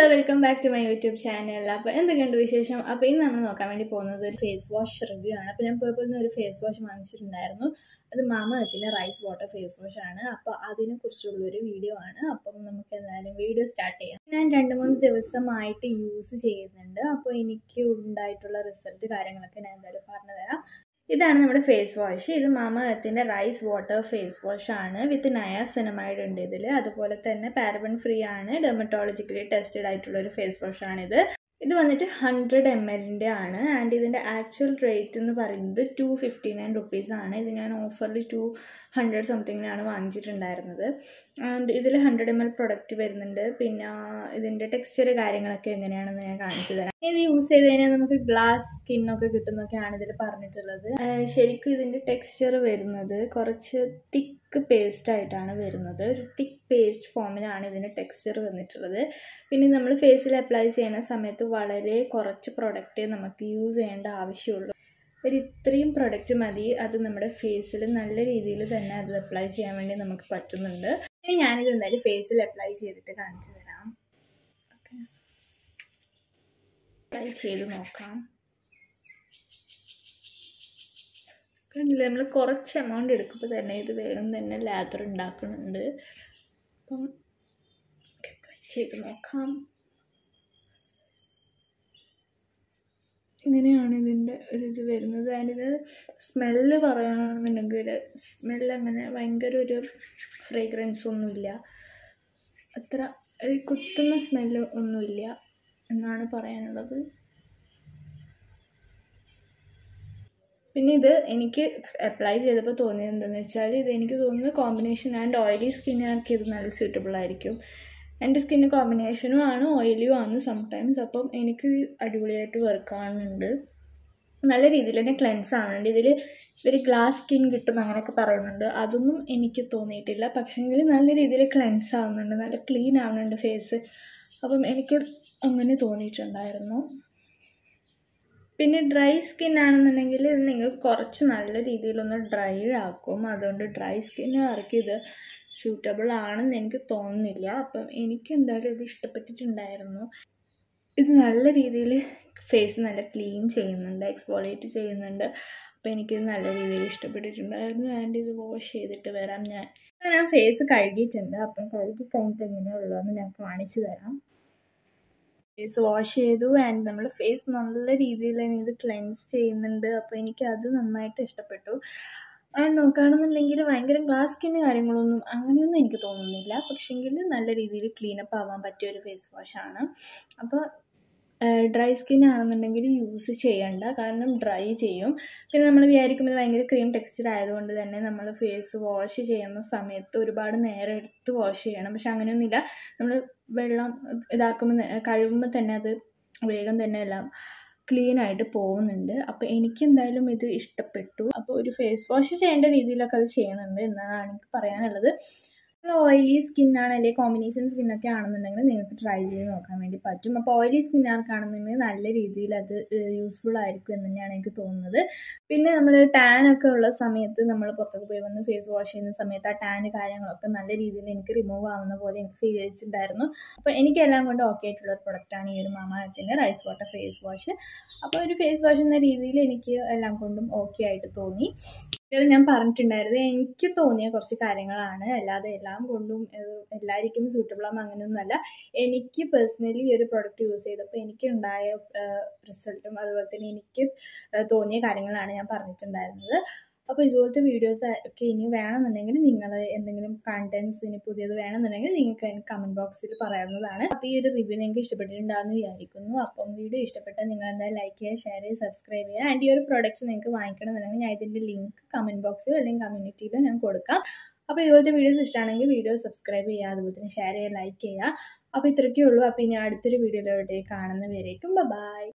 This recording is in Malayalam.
welcome back to my YouTube channel അപ്പോൾ എന്തൊക്കെയുണ്ട് വിശേഷം അപ്പോൾ ഇന്ന് നമ്മൾ നോക്കാൻ വേണ്ടി പോകുന്നത് ഒരു ഫേസ് വാഷ് റിവ്യൂ ആണ് അപ്പോൾ ഞാൻ പേർപ്പിൽ നിന്ന് ഒരു ഫേസ് വാഷ് വാങ്ങിച്ചിട്ടുണ്ടായിരുന്നു അത് മാമത്തിൻ്റെ റൈസ് വാട്ടർ ഫേസ് വാഷ് ആണ് അപ്പോൾ അതിനെക്കുറിച്ചുള്ളൊരു വീഡിയോ ആണ് അപ്പം നമുക്ക് എന്തായാലും വീഡിയോ സ്റ്റാർട്ട് ചെയ്യാം ഞാൻ രണ്ട് മൂന്ന് ദിവസമായിട്ട് യൂസ് ചെയ്യുന്നുണ്ട് അപ്പോൾ എനിക്ക് ഉണ്ടായിട്ടുള്ള റിസൾട്ട് കാര്യങ്ങളൊക്കെ ഞാൻ എന്തായാലും പറഞ്ഞു തരാം ഇതാണ് നമ്മുടെ ഫേസ് വാഷ് ഇത് മാമ എർത്തിൻ്റെ റൈസ് വാട്ടർ ഫേസ് വാഷ് ആണ് വിത്ത് നയ സിനമൈഡ് ഉണ്ട് ഇതിൽ അതുപോലെ തന്നെ പാരബൺ ഫ്രീ ആണ് ഡെർമറ്റോളജിക്കലി ടെസ്റ്റഡ് ആയിട്ടുള്ള ഒരു ഫേസ് വാഷ് ആണിത് ഇത് വന്നിട്ട് ഹൺഡ്രഡ് എം എല്ലിൻ്റെ ആണ് ആൻഡ് ഇതിൻ്റെ ആക്ച്വൽ റേറ്റ് എന്ന് പറയുന്നത് ടു ഫിഫ്റ്റി നയൻ റുപ്പീസ് ആണ് ഇത് ഞാൻ ഓഫറിൽ ടു ഹൺഡ്രഡ് സംതിങ്ങിനാണ് വാങ്ങിച്ചിട്ടുണ്ടായിരുന്നത് ആൻഡ് ഇതിൽ ഹൺഡ്രഡ് എം എൽ പ്രൊഡക്റ്റ് വരുന്നുണ്ട് പിന്നെ ഇതിൻ്റെ ടെക്സ്ചർ കാര്യങ്ങളൊക്കെ എങ്ങനെയാണെന്ന് ഞാൻ കാണിച്ചു തരാം ഇത് യൂസ് ചെയ്ത് കഴിഞ്ഞാൽ നമുക്ക് ഗ്ലാസ് സ്കിന്നൊക്കെ കിട്ടുന്നൊക്കെയാണ് ഇതിൽ പറഞ്ഞിട്ടുള്ളത് ശരിക്കും ഇതിൻ്റെ ടെക്സ്ചർ വരുന്നത് കുറച്ച് തിക്ക് പേസ്റ്റ് ആയിട്ടാണ് വരുന്നത് ഒരു തിക്ക് പേസ്റ്റ് ഫോമിലാണ് ഇതിൻ്റെ ടെക്സ്ചർ വന്നിട്ടുള്ളത് പിന്നെ നമ്മൾ ഫേസിൽ അപ്ലൈ ചെയ്യുന്ന സമയത്ത് വളരെ കുറച്ച് പ്രൊഡക്റ്റേ നമുക്ക് യൂസ് ചെയ്യേണ്ട ആവശ്യമുള്ളൂ ഒരു ഇത്രയും പ്രൊഡക്റ്റ് മതി അത് നമ്മുടെ ഫേസിൽ നല്ല രീതിയിൽ തന്നെ അത് അപ്ലൈ ചെയ്യാൻ വേണ്ടി നമുക്ക് പറ്റുന്നുണ്ട് ഇനി ഞാനിത് എന്തായാലും ഫേസിൽ അപ്ലൈ ചെയ്തിട്ട് കാണിച്ചു തരാം ഓക്കെ അപ്ലൈ ചെയ്ത് നോക്കാം കണ്ടില്ലേ നമ്മൾ കുറച്ച് എമൗണ്ട് എടുക്കുമ്പോൾ തന്നെ ഇത് വേഗം തന്നെ ലാദർ ഉണ്ടാക്കുന്നുണ്ട് അപ്പം അപ്ലൈ ചെയ്ത് നോക്കാം ഇങ്ങനെയാണ് ഇതിൻ്റെ ഒരു ഇത് വരുന്നത് അതിൻ്റെ സ്മെല്ല് പറയുകയാണെന്നുണ്ടെങ്കിൽ സ്മെല്ല് അങ്ങനെ ഭയങ്കര ഒരു ഫ്രേഗ്രൻസ് ഒന്നുമില്ല അത്ര ഒരു കുത്തുന്ന സ്മെല്ല് ഒന്നുമില്ല എന്നാണ് പറയാനുള്ളത് പിന്നെ ഇത് എനിക്ക് അപ്ലൈ ചെയ്തപ്പോൾ തോന്നിയത് എന്താണെന്ന് വെച്ചാൽ ഇത് എനിക്ക് തോന്നുന്നു കോമ്പിനേഷൻ ആൻഡ് ഓയിലി സ്കിന്നുകാർക്ക് ഇത് നല്ല സ്യൂട്ടബിൾ ആയിരിക്കും എൻ്റെ സ്കിന്ന് കോമ്പിനേഷനും ആണ് ഓയിലിയും ആണ് സംടൈംസ് അപ്പം എനിക്ക് അടിപൊളിയായിട്ട് വർക്ക് ആവുന്നുണ്ട് നല്ല രീതിയിൽ തന്നെ ക്ലെൻസ് ആവുന്നുണ്ട് ഇതിൽ ഇവർ ഗ്ലാസ് സ്കിൻ കിട്ടും അങ്ങനെയൊക്കെ പറയുന്നുണ്ട് അതൊന്നും എനിക്ക് തോന്നിയിട്ടില്ല പക്ഷേങ്കിൽ നല്ല രീതിയിൽ ക്ലെൻസ് ആവുന്നുണ്ട് നല്ല ക്ലീൻ ആവുന്നുണ്ട് ഫേസ് അപ്പം എനിക്ക് അങ്ങനെ തോന്നിയിട്ടുണ്ടായിരുന്നു പിന്നെ ഡ്രൈ സ്കിൻ ആണെന്നുണ്ടെങ്കിൽ ഇത് നിങ്ങൾക്ക് കുറച്ച് നല്ല രീതിയിലൊന്ന് ഡ്രൈ ആക്കും അതുകൊണ്ട് ഡ്രൈ സ്കിന്നുകാർക്ക് ഇത് സ്യൂട്ടബിൾ ആണെന്ന് എനിക്ക് തോന്നുന്നില്ല അപ്പം എനിക്ക് എന്തായാലും ഇത് ഇഷ്ടപ്പെട്ടിട്ടുണ്ടായിരുന്നു ഇത് നല്ല രീതിയിൽ ഫേസ് നല്ല ക്ലീൻ ചെയ്യുന്നുണ്ട് എക്സ്പോളിയേറ്റ് ചെയ്യുന്നുണ്ട് അപ്പോൾ എനിക്കിത് നല്ല രീതിയിൽ ഇഷ്ടപ്പെട്ടിട്ടുണ്ടായിരുന്നു ആൻഡ് ഇത് വാഷ് ചെയ്തിട്ട് വരാം ഞാൻ ഞാൻ ഫേസ് കഴുകിയിട്ടുണ്ട് അപ്പം കഴുകി കഴിഞ്ഞിട്ട് എങ്ങനെയുള്ളതെന്ന് ഞാൻ കാണിച്ചു തരാം ഫേസ് വാഷ് ചെയ്തു ആൻഡ് നമ്മൾ ഫേസ് നല്ല രീതിയിൽ തന്നെ ഇത് ക്ലെൻസ് ചെയ്യുന്നുണ്ട് അപ്പോൾ എനിക്ക് അത് നന്നായിട്ട് ഇഷ്ടപ്പെട്ടു ആൻഡ് നോക്കുകയാണെന്നുണ്ടെങ്കിൽ ഭയങ്കര ഗ്ലാസ് സ്കിന്ന് കാര്യങ്ങളൊന്നും അങ്ങനെയൊന്നും എനിക്ക് തോന്നുന്നില്ല പക്ഷേങ്കിൽ നല്ല രീതിയിൽ ക്ലീനപ്പ് ആവാൻ പറ്റിയ ഒരു ഫേസ് വാഷാണ് അപ്പോൾ ഡ്രൈ സ്കിൻ ആണെന്നുണ്ടെങ്കിൽ യൂസ് ചെയ്യണ്ട കാരണം ഡ്രൈ ചെയ്യും പിന്നെ നമ്മൾ വിചാരിക്കും ഇത് ഭയങ്കര ക്രീം ടെക്സ്ചർ ആയതുകൊണ്ട് തന്നെ നമ്മൾ ഫേസ് വാഷ് ചെയ്യുന്ന സമയത്ത് ഒരുപാട് നേരം എടുത്ത് വാഷ് ചെയ്യണം പക്ഷെ അങ്ങനെയൊന്നുമില്ല നമ്മൾ വെള്ളം ഇതാക്കുമ്പോൾ കഴുകുമ്പോൾ തന്നെ അത് വേഗം തന്നെ എല്ലാം ക്ലീൻ ആയിട്ട് പോകുന്നുണ്ട് അപ്പോൾ എനിക്ക് എന്തായാലും ഇത് ഇഷ്ടപ്പെട്ടു അപ്പോൾ ഒരു ഫേസ് വാഷ് ചെയ്യേണ്ട രീതിയിലൊക്കെ അത് ചെയ്യുന്നുണ്ട് എന്നാണ് എനിക്ക് പറയാനുള്ളത് ഓയിലി സ്കിന്നാണ് അല്ലെങ്കിൽ കോമ്പിനേഷൻ സ്കിന്നൊക്കെ ആണെന്നുണ്ടെങ്കിൽ നിങ്ങൾക്ക് ട്രൈ ചെയ്ത് നോക്കാൻ വേണ്ടി പറ്റും അപ്പോൾ ഓയിലി സ്കിന്നാർക്കാണെന്നുണ്ടെങ്കിൽ നല്ല രീതിയിൽ അത് യൂസ്ഫുൾ ആയിരിക്കും എന്ന് തന്നെയാണ് എനിക്ക് തോന്നുന്നത് പിന്നെ നമ്മൾ ടാൻ ഒക്കെ ഉള്ള സമയത്ത് നമ്മൾ പുറത്തൊക്കെ പോയി വന്ന് ഫേസ് വാഷ് ചെയ്യുന്ന സമയത്ത് ആ ടാൻ കാര്യങ്ങളൊക്കെ നല്ല രീതിയിൽ എനിക്ക് റിമൂവ് ആവുന്ന പോലെ എനിക്ക് ഫീൽ ചെയ്തിട്ടുണ്ടായിരുന്നു അപ്പോൾ എനിക്കെല്ലാം കൊണ്ട് ഓക്കെ ആയിട്ടുള്ള ഒരു പ്രൊഡക്റ്റാണ് ഈ ഒരു മാമാത്തിൻ്റെ റൈസ് വാട്ടർ ഫേസ് വാഷ് അപ്പോൾ ഒരു ഫേസ് വാഷ് എന്ന രീതിയിൽ എനിക്ക് എല്ലാം കൊണ്ടും ഓക്കെ ആയിട്ട് തോന്നി ഇത് ഞാൻ പറഞ്ഞിട്ടുണ്ടായിരുന്നു എനിക്ക് തോന്നിയ കുറച്ച് കാര്യങ്ങളാണ് അല്ലാതെ എല്ലാം കൊണ്ടും എല്ലാവർക്കും സൂട്ടബിൾ ആകുമ്പോൾ അങ്ങനെയൊന്നുമല്ല എനിക്ക് പേഴ്സണലി ഈ ഒരു പ്രൊഡക്റ്റ് യൂസ് ചെയ്തപ്പോൾ എനിക്കുണ്ടായ റിസൾട്ടും അതുപോലെ തന്നെ എനിക്ക് തോന്നിയ കാര്യങ്ങളാണ് ഞാൻ പറഞ്ഞിട്ടുണ്ടായിരുന്നത് അപ്പോൾ ഇതുപോലത്തെ വീഡിയോസ് ഒക്കെ ഇനി വേണമെന്നുണ്ടെങ്കിൽ നിങ്ങൾ എന്തെങ്കിലും കണ്ടൻസ് ഇനി പുതിയത് വേണമെന്നുണ്ടെങ്കിൽ നിങ്ങൾക്ക് എനിക്ക് കമൻറ്റ് ബോക്സിൽ പറയാവുന്നതാണ് അപ്പോൾ ഈ ഒരു റിവ്യൂ നിങ്ങൾക്ക് ഇഷ്ടപ്പെട്ടിട്ടുണ്ടാകുമെന്ന് വിചാരിക്കുന്നു അപ്പം വീഡിയോ ഇഷ്ടപ്പെട്ടാൽ നിങ്ങൾ എന്തായാലും ലൈക്ക് ചെയ്യുക ഷെയർ ചെയ്യുക സബ്സ്ക്രൈബ് ചെയ്യുക ആൻഡ് ഈ ഒരു പ്രോഡക്റ്റ്സ് നിങ്ങൾക്ക് വാങ്ങിക്കണമെന്നുണ്ടെങ്കിൽ ഞാൻ ഇതിൻ്റെ ലിങ്ക് കമൻറ്റ് ബോക്സിലോ അല്ലെങ്കിൽ കമ്മ്യൂണിറ്റിയിലോ ഞാൻ കൊടുക്കാം അപ്പോൾ ഇതുപോലത്തെ വീഡിയോസ് ഇഷ്ടമാണെങ്കിൽ വീഡിയോ സബ്സ്ക്രൈബ് ചെയ്യുക അതുപോലെ തന്നെ ഷെയർ ചെയ്യുക ലൈക്ക് ചെയ്യുക അപ്പോൾ ഇത്രയൊക്കെ ഉള്ളൂ അപ്പോൾ ഇനി അടുത്തൊരു വീഡിയോയിലോട്ട് കാണുന്നവരേക്കും ബൈ